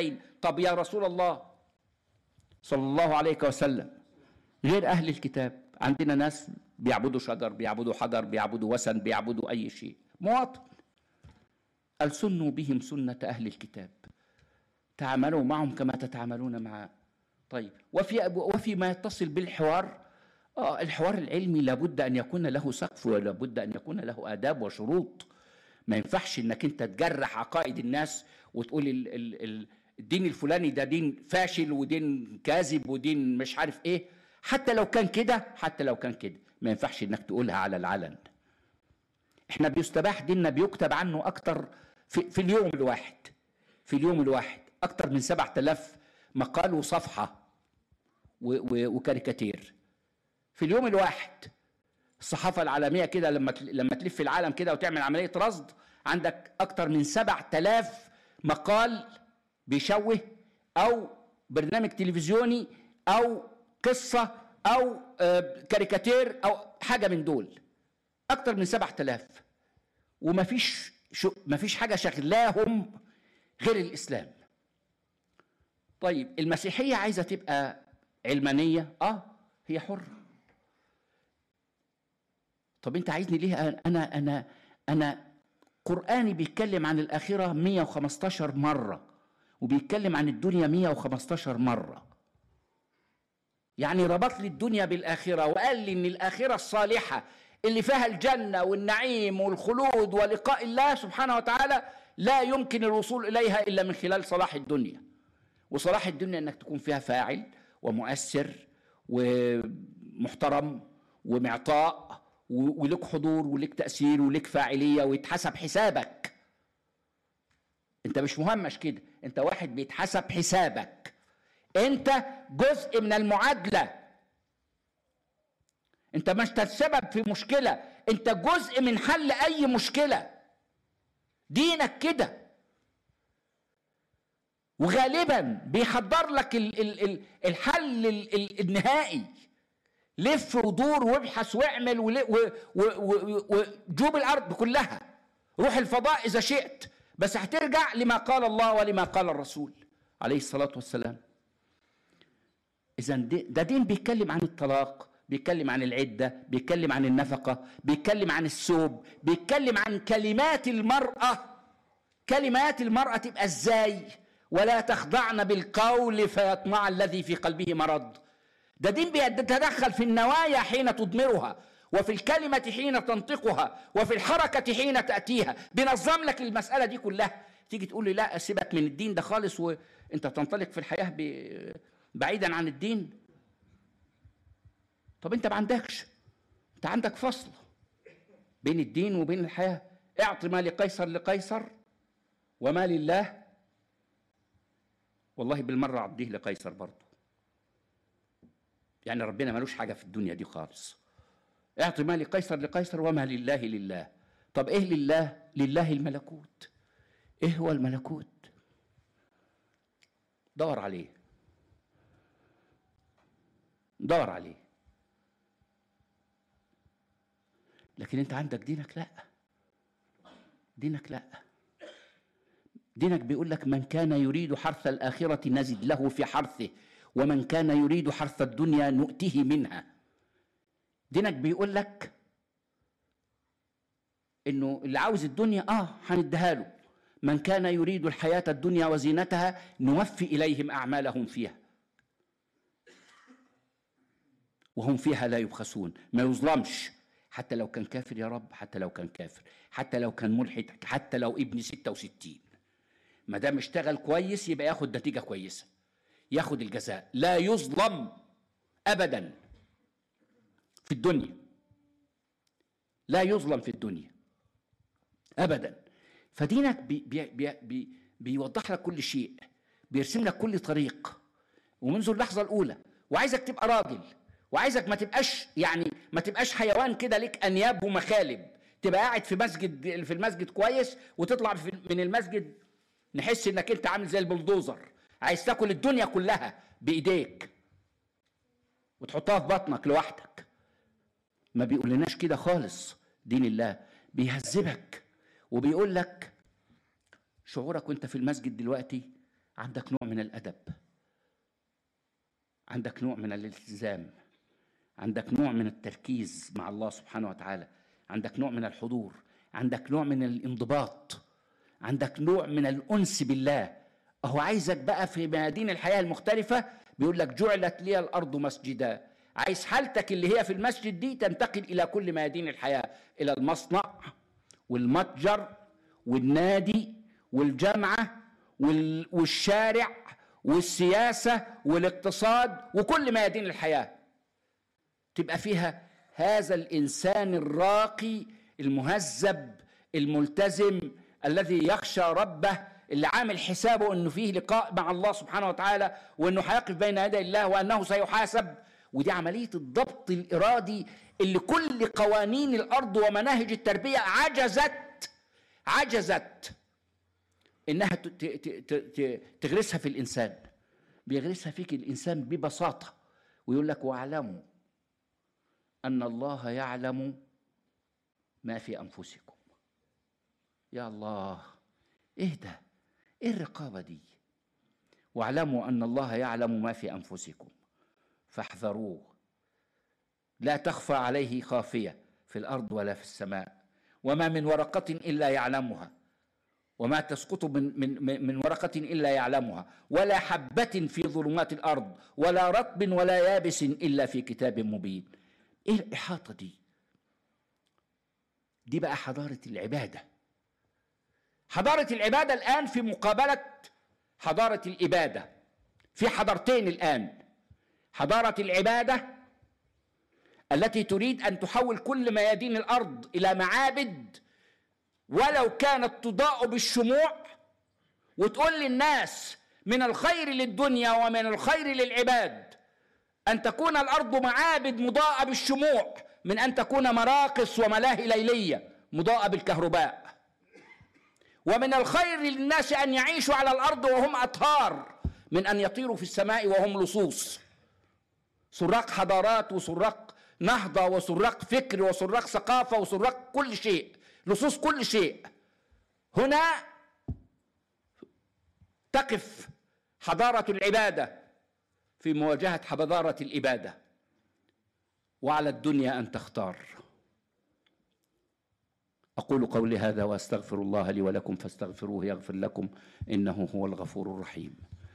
علينا طب يا رسول الله صلى الله عليه وسلم غير أهل الكتاب عندنا ناس بيعبدوا شجر بيعبدوا حجر بيعبدوا وثن بيعبدوا أي شيء مواطن قال سنوا بهم سنة أهل الكتاب تعاملوا معهم كما تتعاملون مع طيب وفي وفيما يتصل بالحوار آه الحوار العلمي لابد ان يكون له سقف ولابد ان يكون له اداب وشروط ما ينفعش انك انت تجرح عقائد الناس وتقول ال ال ال الدين الفلاني ده دين فاشل ودين كاذب ودين مش عارف ايه حتى لو كان كده حتى لو كان كده ما ينفعش انك تقولها على العلن احنا بيستباح ديننا بيكتب عنه اكتر في, في اليوم الواحد في اليوم الواحد اكتر من سبعة آلاف مقال وصفحة وكاريكاتير في اليوم الواحد الصحافة العالمية كده لما لما تلف العالم كده وتعمل عملية رصد عندك أكتر من سبعة آلاف مقال بيشوه أو برنامج تلفزيوني أو قصة أو كاريكاتير أو حاجة من دول أكتر من سبعة آلاف ومفيش شو مفيش حاجة شغلاهم غير الإسلام طيب المسيحية عايزة تبقى علمانية اه هي حرة طب انت عايزني ليه انا انا انا قرآني بيتكلم عن الآخرة 115 مرة وبيتكلم عن الدنيا 115 مرة يعني ربط لي الدنيا بالآخرة وقال لي إن الآخرة الصالحة اللي فيها الجنة والنعيم والخلود ولقاء الله سبحانه وتعالى لا يمكن الوصول إليها إلا من خلال صلاح الدنيا وصلاح الدنيا انك تكون فيها فاعل ومؤثر ومحترم ومعطاء ولك حضور ولك تأثير ولك فاعلية ويتحسب حسابك انت مش مهمش كده انت واحد بيتحسب حسابك انت جزء من المعادلة انت مش السبب في مشكلة انت جزء من حل اي مشكلة دينك كده وغالبا بيحضر لك الحل النهائي لف ودور وابحث واعمل وجوب الارض كلها روح الفضاء اذا شئت بس هترجع لما قال الله ولما قال الرسول عليه الصلاه والسلام اذا ده دين بيتكلم عن الطلاق بيتكلم عن العده بيتكلم عن النفقه بيتكلم عن الثوب بيتكلم عن كلمات المراه كلمات المراه تبقى ازاي ولا تخضعن بالقول فيطمع الذي في قلبه مرض ده دين بيتدخل في النوايا حين تضمرها وفي الكلمة حين تنطقها وفي الحركة حين تأتيها بينظم لك المسألة دي كلها تيجي تقول لي لا سيبك من الدين ده خالص وانت تنطلق في الحياة بعيدا عن الدين طب انت ما عندكش انت عندك فصل بين الدين وبين الحياة اعط ما لقيصر لقيصر وما لله والله بالمرة عديه لقيصر برضه يعني ربنا ملوش حاجة في الدنيا دي خالص اعطي ما لقيصر لقيصر وما لله لله طب ايه لله لله الملكوت ايه هو الملكوت دور عليه دور عليه لكن انت عندك دينك لا دينك لا دينك بيقول لك من كان يريد حرث الآخرة نزد له في حرثه ومن كان يريد حرث الدنيا نؤته منها دينك بيقول لك انه اللي عاوز الدنيا اه هنديها له من كان يريد الحياة الدنيا وزينتها نوفي إليهم أعمالهم فيها وهم فيها لا يبخسون ما يظلمش حتى لو كان كافر يا رب حتى لو كان كافر حتى لو كان ملحد حتى لو ابن ستة وستين ما دام اشتغل كويس يبقى ياخد نتيجة كويسة ياخد الجزاء لا يظلم أبدا في الدنيا لا يظلم في الدنيا أبدا فدينك بي بي بي بي بيوضح لك كل شيء بيرسم لك كل طريق ومنذ اللحظة الأولى وعايزك تبقى راجل وعايزك ما تبقاش يعني ما تبقاش حيوان كده لك أنياب ومخالب تبقى قاعد في مسجد في المسجد كويس وتطلع من المسجد نحس انك انت عامل زي البلدوزر عايز تاكل الدنيا كلها بايديك وتحطها في بطنك لوحدك ما بيقولناش كده خالص دين الله بيهذبك وبيقول لك شعورك وانت في المسجد دلوقتي عندك نوع من الادب عندك نوع من الالتزام عندك نوع من التركيز مع الله سبحانه وتعالى عندك نوع من الحضور عندك نوع من الانضباط عندك نوع من الانس بالله هو عايزك بقى في ميادين الحياه المختلفه بيقول لك جعلت لي الارض مسجدا عايز حالتك اللي هي في المسجد دي تنتقل الى كل ميادين الحياه الى المصنع والمتجر والنادي والجامعه والشارع والسياسه والاقتصاد وكل ميادين الحياه تبقى فيها هذا الانسان الراقي المهذب الملتزم الذي يخشى ربه اللي عامل حسابه انه فيه لقاء مع الله سبحانه وتعالى وانه هيقف بين يدي الله وانه سيحاسب ودي عمليه الضبط الارادي اللي كل قوانين الارض ومناهج التربيه عجزت عجزت انها تغرسها في الانسان بيغرسها فيك الانسان ببساطه ويقول لك واعلموا ان الله يعلم ما في انفسكم يا الله ايه ده ايه الرقابه دي واعلموا ان الله يعلم ما في انفسكم فاحذروه لا تخفى عليه خافيه في الارض ولا في السماء وما من ورقه الا يعلمها وما تسقط من من من ورقه الا يعلمها ولا حبه في ظلمات الارض ولا رطب ولا يابس الا في كتاب مبين ايه الاحاطه دي دي بقى حضاره العباده حضاره العباده الان في مقابله حضاره الاباده في حضارتين الان حضاره العباده التي تريد ان تحول كل ميادين الارض الى معابد ولو كانت تضاء بالشموع وتقول للناس من الخير للدنيا ومن الخير للعباد ان تكون الارض معابد مضاءه بالشموع من ان تكون مراقص وملاهي ليليه مضاءه بالكهرباء ومن الخير للناس ان يعيشوا على الارض وهم اطهار من ان يطيروا في السماء وهم لصوص سراق حضارات وسراق نهضه وسراق فكر وسراق ثقافه وسراق كل شيء لصوص كل شيء هنا تقف حضاره العباده في مواجهه حضاره الاباده وعلى الدنيا ان تختار اقول قولي هذا واستغفر الله لي ولكم فاستغفروه يغفر لكم انه هو الغفور الرحيم